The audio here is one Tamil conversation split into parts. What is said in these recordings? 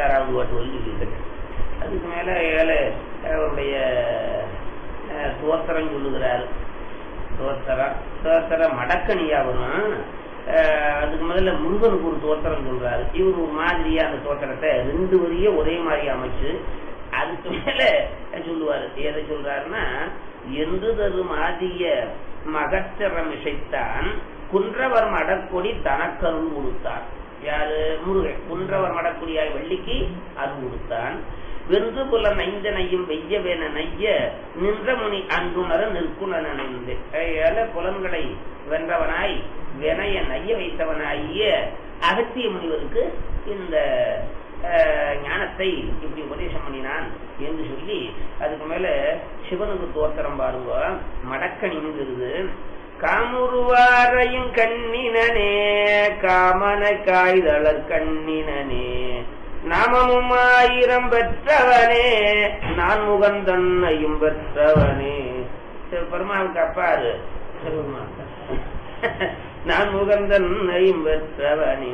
ஆறாவது பாட்டு வரை சொல்லியிருக்கேன் அதுக்கு மேல ஏழு அவருடைய அஹ், தோத்திரம் சொல்லுகிறாரு தோத்திரம் தோத்திரம் மடக்கணியா வரும் அஹ், அதுக்கு முதல்ல முருகனுக்கு ஒரு தோத்திரம் சொல்றாரு இவர் ஒரு மாதிரியா அந்த தோத்திரத்தை ரெண்டு வரிய ஒரே மாதிரி அமைச்சு அதுக்கு மேல சொல்லுவாரு எதை சொல்றாருன்னா என்று தரும் ஆதிய மகச்சரம் இசைத்தான் குன்றவர் மடக்கொடி தனக்கருள் கொடுத்தான் யாரு முருகன் குன்றவர் மடக்குடியாய் வெள்ளிக்கு அருள் கொடுத்தான் வென்று புல நைந்தனையும் வெய்யவேன நைய நின்ற முனி அன்புணர நிற்குணர் நினைந்து ஏல புலன்களை வென்றவனாய் வினைய நைய வைத்தவனாகிய அகத்திய முனிவருக்கு இந்த அஹ், ஞானத்தை இப்படி உபதேசம் பண்ணினான் என்று சொல்லி அதுக்கு மேல சிவனுக்கு தோத்திரம் பாருங்க மடக்கணிங்கிறது காமுருவாரையும் கண்ணினனே காமன காய்தளர் கண்ணினனே நாமமும் ஆயிரம் பெற்றவனே நான் முகந்தன்னையும் பெற்றவனே பெருமாவுக்கு அப்பாரு நான் முகந்தன்னையும் பெற்றவனே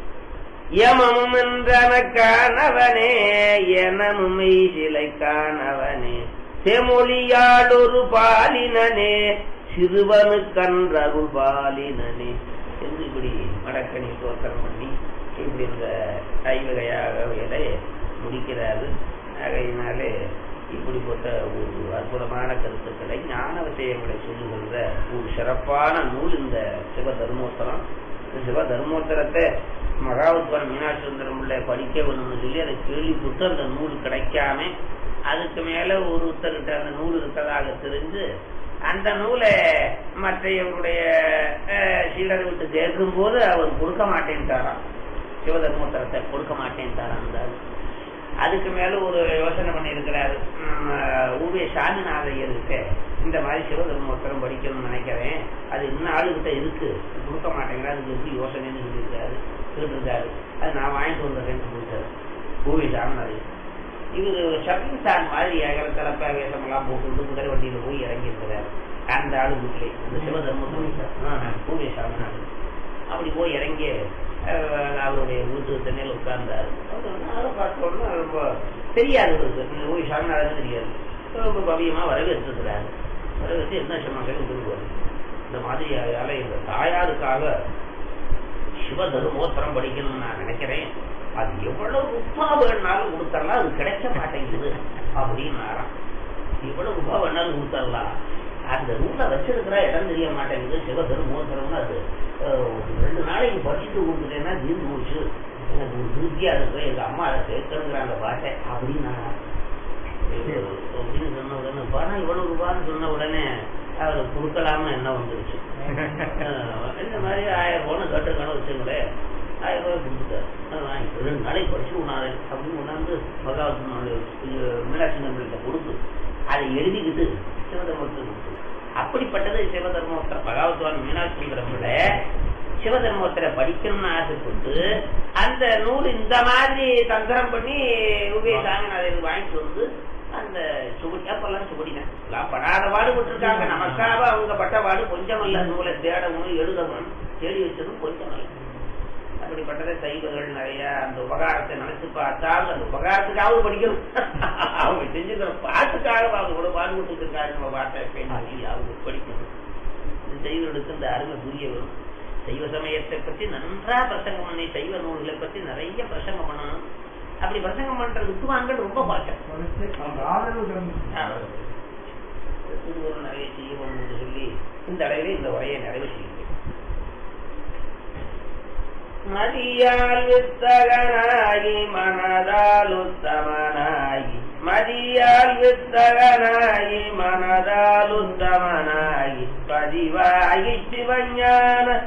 யமமும் என்றன காணவனே எனமும் சிலை காணவனே செமொழியால் ஒரு பாலினனே சிறுவனு கன்றருள் பாலினனே என்று இப்படி மடக்கணி தோற்றம் பண்ணி இப்படி இந்த ஐவகையாக வேலை முடிக்கிறாரு ஆகையினாலே இப்படிப்பட்ட ஒரு அற்புதமான கருத்துக்களை ஞான விஷயங்களை சொல்லுகின்ற ஒரு சிறப்பான நூல் இந்த சிவ தர்மோத்தரம் இந்த சிவ தர்மோத்தரத்தை மகாவத்வான் மீனாட்சி சுந்தரம் பிள்ளை படிக்க வேணும்னு சொல்லி அதை கேள்விப்பட்டு அந்த நூல் கிடைக்காம அதுக்கு மேல ஒருத்தர்கிட்ட அந்த நூல் இருக்கிறதாக தெரிஞ்சு அந்த நூலை மற்றையவருடைய அஹ், சீடர் விட்டு கேட்கும் போது அவர் கொடுக்க மாட்டேன்ட்டாராம் சிவதர்மோத்தரத்தை கொடுக்க மாட்டேன்ட்டாராம் அந்த ஆளு. அதுக்கு மேல ஒரு யோசனை பண்ணி இருக்கிறாரு ஊவே சாமிநாதையருக்கு இந்த மாதிரி சிவதர்மோத்தரம் படிக்கணும்னு நினைக்கிறேன் அது இன்னும் ஆளுகிட்ட இருக்கு கொடுக்க மாட்டேங்கிறா அதுக்கு எப்படி யோசனைன்னு சொல்லியிருக்காரு கேட்டிருக்காரு அது நான் வாங்கிட்டு வந்துடுறேன்னு சொல்லிட்டாரு ஊவே சாமிநாதையர் இவர் ஷப்பிங் ஸ்டார் மாதிரி ஏகர தலப்ப வேஷமெல்லாம் போட்டு குதிரை வண்டியில போய் இறங்கி இருக்கிறாரு அந்த ஆளு வீட்டிலே இந்த சிவதர்மோத்தரம் பூவே சாமிநாதன் அப்படி போய் இறங்கி அஹ், அவருடைய வீட்டு தென்னையில் உட்கார்ந்தாரு அதை பார்த்த உடனே ரொம்ப தெரியாது இவருக்கு ஓய் சாமிநாதன் தெரியாது ரொம்ப பவியமா வரவேற்றிருக்கிறாரு வரவேற்று என்ன சொன்னாங்க விரும்புவார் இந்த மாதிரி அதால இந்த தாயாருக்காக சிவ தர்மோத்தரம் படிக்கணும்னு நான் நினைக்கிறேன் அது எவ்வளவு ரூபா வேணாலும் கொடுத்தரலாம் அது கிடைக்க மாட்டேங்குது அப்படின்னாராம் எவ்வளவு ரூபா வேணாலும் கொடுத்தரலாம் அந்த ரூட்ல வச்சிருக்கிற இடம் தெரிய மாட்டேங்குது சிவ தர்மோத்தரம்னு அது அஹ், ஒரு ரெண்டு நாளைக்கு படிச்சுட்டு கொடுத்துட்டேன்னா தீர்ந்து போச்சு எனக்கு ஒரு திருப்தியா இருக்கு எங்க அம்மா அதை கேட்கணுங்கிற பாட்டை அப்படின்னா அப்படின்னு சொன்ன உடனே பணம் இவ்வளவு ரூபான்னு சொன்ன உடனே அவர் கொடுக்கலாம என்ன வந்துருச்சு அஹ் இந்த மாதிரி ஆயிரம் ரூபான்னு கேட்டிருக்கான வச்சுங்களேன் ஆயிரம் ரூபாய் கொடுத்துட்டார் அதை வாங்கி ரெண்டு நாளைக்கு படிச்சு உணாரு அப்படின்னு கொண்டாந்து பகவத் மீனாட்சி நம்பிட்ட கொடுத்து அதை எழுதிக்கிட்டு சிவதர்மத்தை கொடுத்து அப்படிப்பட்டது சிவதர்மோத்தர பகவத்வான் மீனாட்சி சுந்தரமில்ல சிவதர்மோத்தரை படிக்கணும்னு ஆசைப்பட்டு அந்த நூல் இந்த மாதிரி தந்திரம் பண்ணி உபய சாமிநாதன் வாங்கிட்டு வந்து அந்த சுகுடி அப்பெல்லாம் சுகுடிதான் எல்லாம் படாத பாடுபட்டு இருக்காங்க நமக்காக அவங்க பட்ட பாடு கொஞ்சம் அல்ல நூலை தேடவும் எழுதவும் தேடி வச்சதும் கொஞ்சம் அல்ல அப்படிப்பட்டதை சைவர்கள் நிறைய அந்த உபகாரத்தை நினைச்சு பார்த்தால் அந்த உபகாரத்துக்காவது படிக்கணும் அவங்க செஞ்சுக்கிற பாட்டுக்காக அவங்க கூட பாடுபட்டு இருக்காங்க நம்ம பாட்டை பேசி அவங்க படிக்கணும் இந்த சைவர்களுக்கு இந்த அருமை புரிய வரும் சைவ சமயத்தை பத்தி நன்றா பிரசங்கம் பண்ணி சைவ நூல்களை பத்தி நிறைய பிரசங்கம் பண்ணணும் அப்படி பிரசங்கம் பண்ற வித்துவான்கள் ரொம்ப பாட்டம் திருவருள் நிறைய செய்யணும் என்று சொல்லி இந்த அளவிலே இந்த உரையை நிறைவு செய்கிறேன் மதியால் வித்தகனாகி மனதால் உத்தமனாகி மதியால் வித்தகனாகி மனதால் உத்தமனாகி பதிவாகி சிவஞான